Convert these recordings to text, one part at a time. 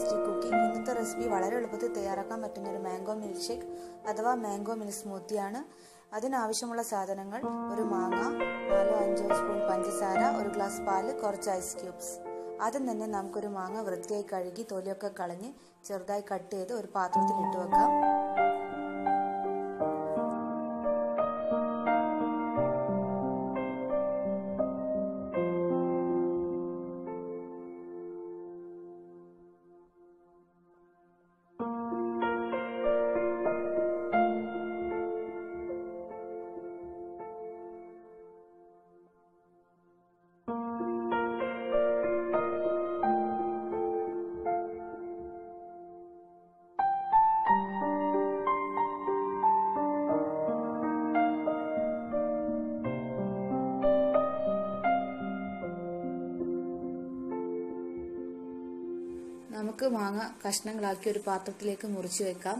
tasty cooking ഇന്നത്തെ recipe വളരെ എളുപ്പത്തിൽ തയ്യാറാക്കാൻ പറ്റുന്ന ഒരു മാംഗോ മിൽക്ക് ഷേക്ക് അഥവാ മാംഗോ മിൽക്ക് സ്മൂത്തിയാണ് അതിനാവശ്യമുള്ള സാധനങ്ങൾ ഒരു മാങ്ങ നാലോ അഞ്ചോ സ്പൂൺ പഞ്ചസാര ഒരു ഗ്ലാസ് പാല് കുറച്ച് ഐസ് ക്യൂബ്സ് ആദ്യം തന്നെ നമുക്കൊരു മാങ്ങ വൃത്തിയായി കഴുകി തൊലിയൊക്കെ കളഞ്ഞ് ചെറുതായി കട്ട് ചെയ്ത് ഒരു പാത്രത്തിൽ ഇട്ട് വെക്കാം നമുക്ക് മാങ്ങ കഷ്ണങ്ങളാക്കി ഒരു പാത്രത്തിലേക്ക് മുറിച്ചു വെക്കാം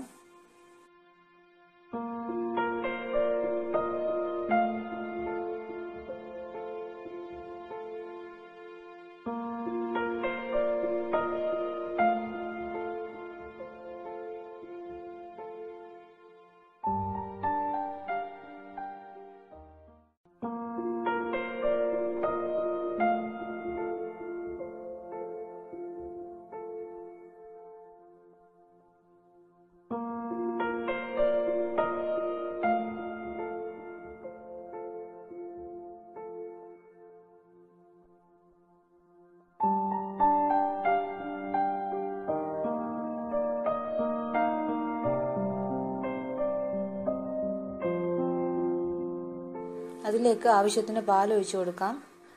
അതിലേക്ക് ആവശ്യത്തിന് പാൽ ഒഴിച്ചു കൊടുക്കാം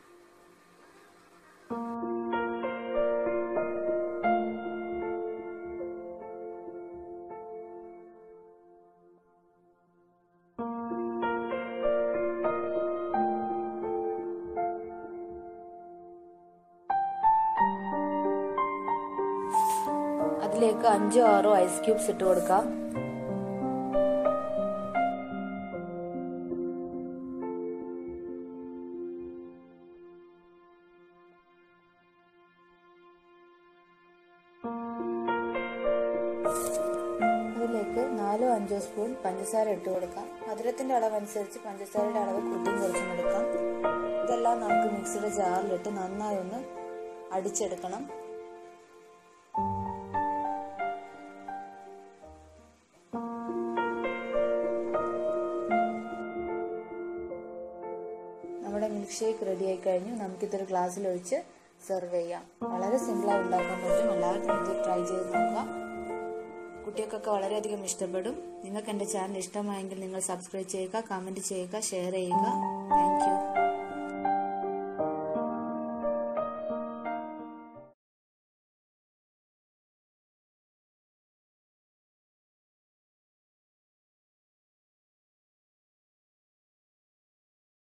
അതിലേക്ക് അഞ്ചോ ആറോ ഐസ് ക്യൂബ്സ് ഇട്ട് കൊടുക്കാം അതിലേക്ക് നാലോ അഞ്ചോ സ്പൂൺ പഞ്ചസാര ഇട്ട് കൊടുക്കാം മധുരത്തിന്റെ അളവനുസരിച്ച് പഞ്ചസാരയുടെ അളവ് കൂട്ടിയും കുറച്ചും എടുക്കാം ഇതെല്ലാം നമുക്ക് മിക്സിയുടെ ജാറിലിട്ട് നന്നായി ഒന്ന് അടിച്ചെടുക്കണം നമ്മുടെ മിൽക്ക് ഷേക്ക് റെഡി ആയി കഴിഞ്ഞു നമുക്കിതൊരു ഗ്ലാസ്സിൽ ഒഴിച്ച് സെർവ് ചെയ്യാം വളരെ സിമ്പിളായി ഉണ്ടാക്കാൻ പറ്റും എല്ലാവർക്കും ഇത് ട്രൈ ചെയ്ത് നോക്കാം കുട്ടികൾക്കൊക്കെ വളരെയധികം ഇഷ്ടപ്പെടും നിങ്ങൾക്ക് എൻ്റെ ചാനൽ ഇഷ്ടമായെങ്കിൽ നിങ്ങൾ സബ്സ്ക്രൈബ് ചെയ്യുക കമൻറ്റ് ചെയ്യുക ഷെയർ ചെയ്യുക താങ്ക്